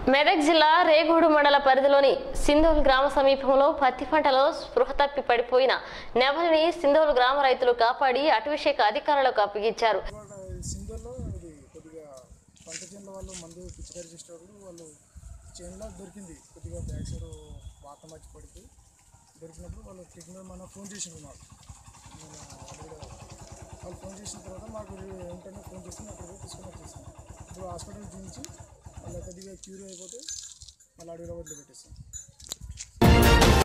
మెదక్ జిల్లా రేగూడు మండల పరిధిలోని సింధోల్ గ్రామ సమీపంలో పత్తి పంటలో స్పృహ తప్పి పడిపోయిన నెమలిని సింధోల్ గ్రామ రైతులు కాపాడి అటవీశాఖ అధికారులకు అప్పగించారు ఇవాళ సింధుల్లో ఇది కొద్దిగా పంట చేనుల వాళ్ళు మందు పిచికారి చేసేవాళ్ళు వాళ్ళు చేనులో దొరికింది కొద్దిగా బ్యాక్ సైడ్ వాత మధ్య పడిపోయి దొరికినప్పుడు వాళ్ళు టెక్నికల్ మనం ఫోన్ చేసిండ్రు మాకు నేను అక్కడ వాళ్ళు ఫోన్ చేసిన తర్వాత మాకు వెంటనే ఫోన్ చేసి అక్కడ పోయి తీసుకొని వచ్చేస్తాం ఇప్పుడు హాస్పిటల్ చూపించి మళ్ళీ కొద్దిగా క్యూర్ అయిపోతే మళ్ళీ అడవిలో వదిలిపెట్టేస్తాం